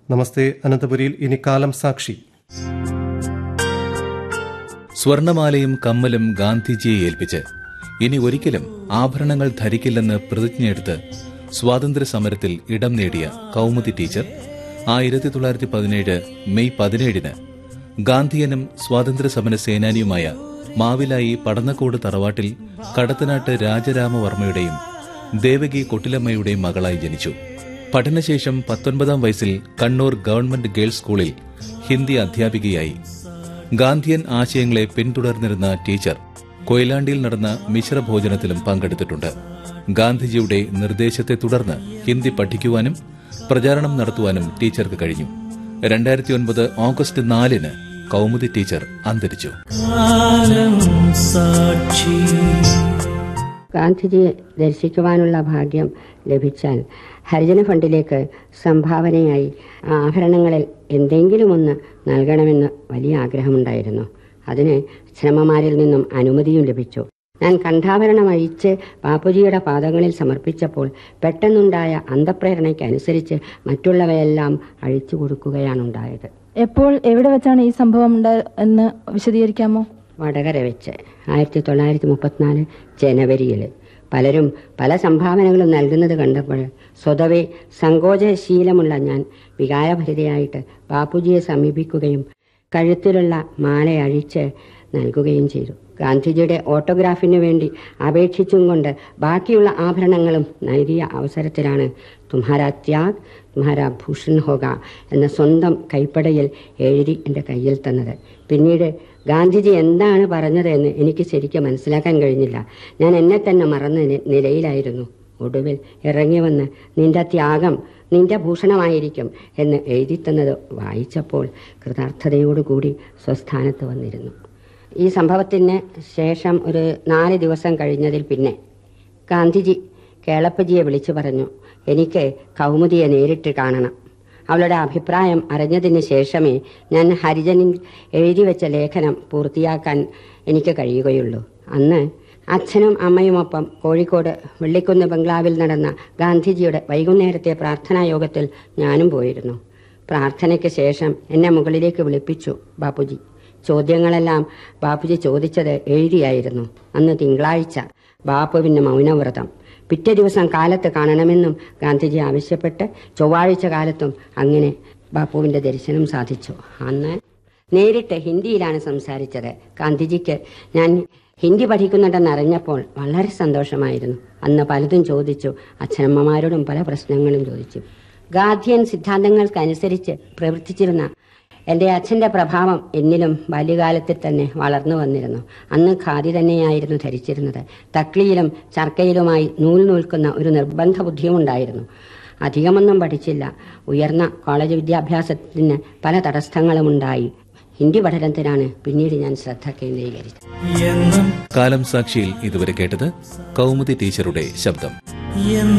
നമസ്തേ അനന്തപുരിയിൽ ഇനി കാലം സാക്ഷി സ്വർണമാലയും കമ്മലും ഗാന്ധിജിയെ ഏൽപ്പിച്ച് ഇനി ഒരിക്കലും ആഭരണങ്ങൾ ധരിക്കില്ലെന്ന് പ്രതിജ്ഞയെടുത്ത് സ്വാതന്ത്ര്യ സമരത്തിൽ ഇടം നേടിയ കൗമുദി ടീച്ചർ ആയിരത്തി തൊള്ളായിരത്തി പതിനേഴ് മെയ് പതിനേഴിന് ഗാന്ധിയനും സ്വാതന്ത്ര്യ സമര സേനാനിയുമായ മാവിലായി പടന്നക്കോട് തറവാട്ടിൽ കടത്തനാട്ട് രാജരാമവർമ്മയുടെയും ദേവകി കൊട്ടിലമ്മയുടെയും മകളായി ജനിച്ചു പഠനശേഷം പത്തൊൻപതാം വയസ്സിൽ കണ്ണൂർ ഗവൺമെന്റ് ഗേൾസ് സ്കൂളിൽ ഹിന്ദി അധ്യാപികയായി ഗാന്ധിയൻ ആശയങ്ങളെ പിന്തുടർന്നിരുന്ന ടീച്ചർ കൊയിലാണ്ടിയിൽ നടന്ന മിശ്രഭോജനത്തിലും പങ്കെടുത്തിട്ടുണ്ട് ഗാന്ധിജിയുടെ നിർദ്ദേശത്തെ തുടർന്ന് ഹിന്ദി പഠിക്കുവാനും പ്രചാരണം നടത്തുവാനും ടീച്ചർക്ക് കഴിഞ്ഞു രണ്ടായിരത്തി ഒൻപത് ഓഗസ്റ്റ് നാലിന് കൗമുദി ടീച്ചർ അന്തരിച്ചു ഗാന്ധിജിയെ ദർശിക്കുവാനുള്ള ഭാഗ്യം ലഭിച്ചാൽ ഹരിജന ഫണ്ടിലേക്ക് സംഭാവനയായി ആഭരണങ്ങളിൽ എന്തെങ്കിലും ഒന്ന് നൽകണമെന്ന് വലിയ ആഗ്രഹമുണ്ടായിരുന്നു അതിന് ശ്രമമാരിൽ നിന്നും അനുമതിയും ലഭിച്ചു ഞാൻ കണ്ഠാഭരണം അഴിച്ച് ബാപ്പുജിയുടെ പാദങ്ങളിൽ സമർപ്പിച്ചപ്പോൾ പെട്ടെന്നുണ്ടായ അന്തപ്രേരണയ്ക്കനുസരിച്ച് മറ്റുള്ളവയെല്ലാം അഴിച്ചു കൊടുക്കുകയാണുണ്ടായത് എപ്പോൾ എവിടെ വെച്ചാണ് ഈ സംഭവം ഉണ്ടായത് എന്ന് വിശദീകരിക്കാമോ വടകര വെച്ച് ആയിരത്തി തൊള്ളായിരത്തി മുപ്പത്തിനാല് ജനുവരിയിൽ പലരും പല സംഭാവനകളും നൽകുന്നത് കണ്ടപ്പോൾ സ്വതവേ സങ്കോചശീലമുള്ള ഞാൻ വികാരഭരിതയായിട്ട് ബാപ്പുജിയെ സമീപിക്കുകയും കഴുത്തിലുള്ള മാല അഴിച്ച് നൽകുകയും ചെയ്തു ഗാന്ധിജിയുടെ ഓട്ടോഗ്രാഫിനു വേണ്ടി അപേക്ഷിച്ചും കൊണ്ട് ബാക്കിയുള്ള ആഭരണങ്ങളും നൽകിയ അവസരത്തിലാണ് തുമ്ഹാര ത്യാഗ് തുമ്ഹാര ഭൂഷൺ ഹോഗ എന്ന സ്വന്തം കൈപ്പടയിൽ എഴുതി എൻ്റെ കയ്യിൽ തന്നത് പിന്നീട് ഗാന്ധിജി എന്താണ് പറഞ്ഞത് എന്ന് എനിക്ക് ശരിക്കും മനസ്സിലാക്കാൻ കഴിഞ്ഞില്ല ഞാൻ എന്നെ തന്നെ മറന്ന നി- നിലയിലായിരുന്നു ഒടുവിൽ ഇറങ്ങി വന്ന് നിന്റെ ത്യാഗം നിന്റെ ഭൂഷണമായിരിക്കും എന്ന് എഴുതി തന്നത് വായിച്ചപ്പോൾ കൃതാർത്ഥതയോടുകൂടി സ്വസ്ഥാനത്ത് വന്നിരുന്നു ഈ സംഭവത്തിന് ശേഷം ഒരു നാല് ദിവസം കഴിഞ്ഞതിൽ പിന്നെ ഗാന്ധിജി കേളപ്പജിയെ വിളിച്ചു പറഞ്ഞു എനിക്ക് കൗമുദിയെ നേരിട്ട് കാണണം അവളുടെ അഭിപ്രായം അറിഞ്ഞതിന് ശേഷമേ ഞാൻ ഹരിജനിൽ എഴുതി വെച്ച ലേഖനം പൂർത്തിയാക്കാൻ എനിക്ക് കഴിയുകയുള്ളൂ അന്ന് അച്ഛനും അമ്മയുമൊപ്പം കോഴിക്കോട് വെള്ളിക്കുന്ന് ബംഗ്ലാവിൽ നടന്ന ഗാന്ധിജിയുടെ വൈകുന്നേരത്തെ പ്രാർത്ഥനാ യോഗത്തിൽ ഞാനും പോയിരുന്നു പ്രാർത്ഥനയ്ക്ക് ശേഷം എന്നെ മുകളിലേക്ക് വിളിപ്പിച്ചു ബാപ്പുജി ചോദ്യങ്ങളെല്ലാം ബാപ്പുജി ചോദിച്ചത് എഴുതിയായിരുന്നു അന്ന് തിങ്കളാഴ്ച ബാപ്പുവിന് മൗനവ്രതം പിറ്റേ ദിവസം കാലത്ത് കാണണമെന്നും ഗാന്ധിജി ആവശ്യപ്പെട്ട് ചൊവ്വാഴ്ച കാലത്തും അങ്ങനെ ബാപ്പുവിന്റെ ദർശനം സാധിച്ചു അന്ന് നേരിട്ട് ഹിന്ദിയിലാണ് സംസാരിച്ചത് ഗാന്ധിജിക്ക് ഞാൻ ഹിന്ദി പഠിക്കുന്നുണ്ടെന്ന് അറിഞ്ഞപ്പോൾ വളരെ സന്തോഷമായിരുന്നു അന്ന് പലതും ചോദിച്ചു അച്ഛനമ്മമാരോടും പല പ്രശ്നങ്ങളും ചോദിച്ചു ഗാന്ധിയൻ സിദ്ധാന്തങ്ങൾക്കനുസരിച്ച് പ്രവർത്തിച്ചിരുന്ന എൻ്റെ അച്ഛൻ്റെ പ്രഭാവം എന്നിലും ബാല്യകാലത്തിൽ തന്നെ വളർന്നു വന്നിരുന്നു അന്ന് ഖാദി തന്നെയായിരുന്നു ധരിച്ചിരുന്നത് തക്ലിയിലും ചർക്കയിലുമായി നൂൽ നൂൽക്കുന്ന ഒരു നിർബന്ധ ബുദ്ധിയുമുണ്ടായിരുന്നു അധികമൊന്നും പഠിച്ചില്ല ഉയർന്ന കോളേജ് വിദ്യാഭ്യാസത്തിന് പല തടസ്സങ്ങളുമുണ്ടായി ഹിന്ദി പഠനത്തിനാണ് പിന്നീട് ഞാൻ ശ്രദ്ധ കേന്ദ്രീകരിച്ചത് കാലം സാക്ഷിയിൽ ഇതുവരെ കേട്ടത് കൗമുദി ടീച്ചറുടെ ശബ്ദം